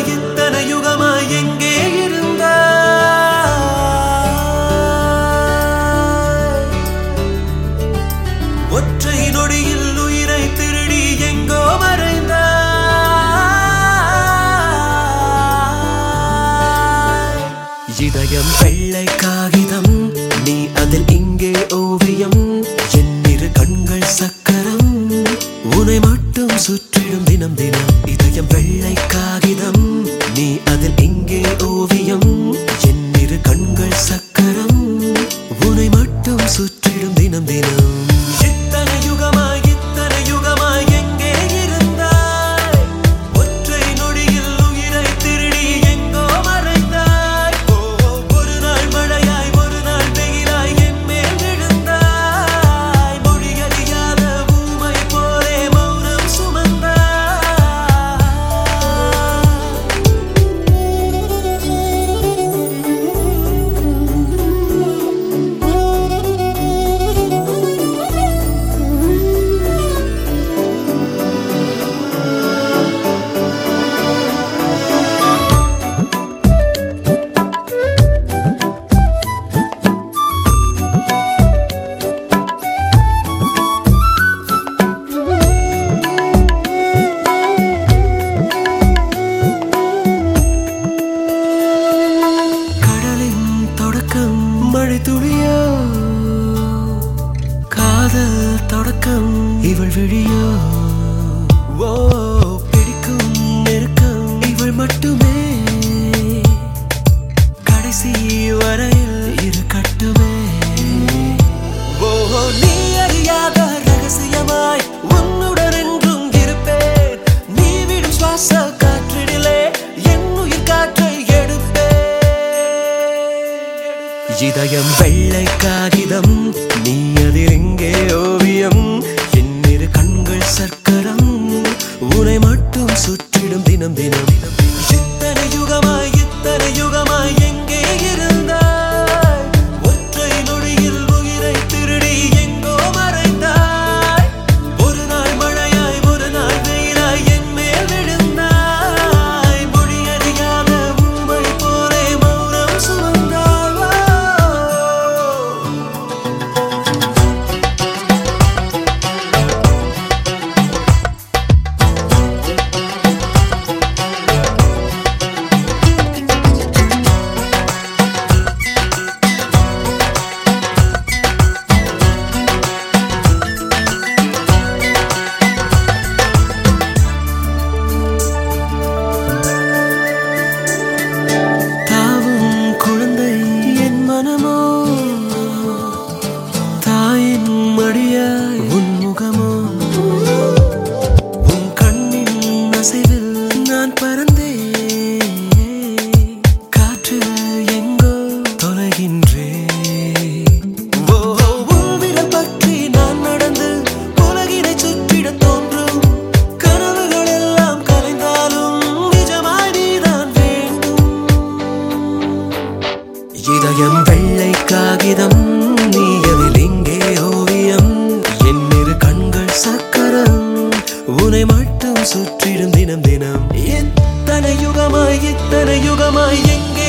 யுகமாய் இத்தனை யுகமாய் எங்கே இருந்தாய் ஒற்றை நொடியில் உயிரை திருடி எங்கோ மறைந்தாய் இதயம் வெள்ளை காகிதம் நீ அதில் இங்கே ஓவியம் என் இரு கண்கள் சக்கரம் உன்னை மட்டும் சுற்றிடும் தினம் தினம் இதயம் வெள்ளை காகிதம் நீ அதில் இங்கே ஓவியம் என் இரு கண்கள் சக்கரம் உன்னை மட்டும் சுற்றிடும் தினம் தினம் இத்தனை யுகமாய் இத்தனை யுகமாய் எங்கே இருந்தாய் ஒற்றை நொடியில் உயிரை திருடி எங்கோ மறைந்தாய் ஓ, ஒரு நாள் மழையாய் ஒரு நாள் வெயிலாய் என் மேல் விழுந்தாய் மொழியறியாத ஊமை போலே மௌனம் சுமந்தாய் கடலின் தொடக்கம் மழை துளியோ காதல் தொடக்கம் இவள் விழியோ ஓ பிடிக்கும் நெருக்கம் இவள் மட்டுமே கடைசி வரையில் இருக்கட்டுமே ஓ நீ அறியாத ரகசியமாய் உன்னுடன் என்றும் இருப்பேன் நீ விடும் சுவாச காற்றினிலே என் உயிர் காற்றை எடுப்பேன் இதயம் வெள்ளை காகிதம் நீ அதில் எங்கே ஓவியம் என் இரு கண்கள் சர்க்கரம் உன்னை மட்டும் சுற்றிடும் தினம் தினம் இத்தனை யுகமாய் இத்தனை யுகமாய் எங்கே இருந்தாய் ஒற்றை நொடியில் உயிரை திருடி எங்கோ மறைந்தாய் ஒரு நாள் மழையாய் ஒரு நாள் வெயிலாய் என் மேல் விழுந்தாய் மொழியறியாத ஊமை போலே மௌனம் சுமந்தாய் தாவும் குழந்தை என் மனமோ தாயின் மடியாய் உன் முகமோ உன் கண்ணின் அசைவில் நான் பறந்தேன் காற்றில் எங்கோ தொலைகின்றேன் ஓ உன் விரல் பற்றி நான் நடந்து உலகினை சுற்றிடத் தோன்றும் கனவுகள் எல்லாம் கலைந்தாலும் நிஜமாய் நீதான் வேண்டும் இதயம் வெள்ளை காகிதம் நீ அதில் இங்கே ஓவியம் என் இரு கண்கள் சக்கரம் உன்னை மட்டும் சுற்றிடும் தினம் தினம் எத்தனை யுகமாய் இத்தனை யுகமாய் எங்கே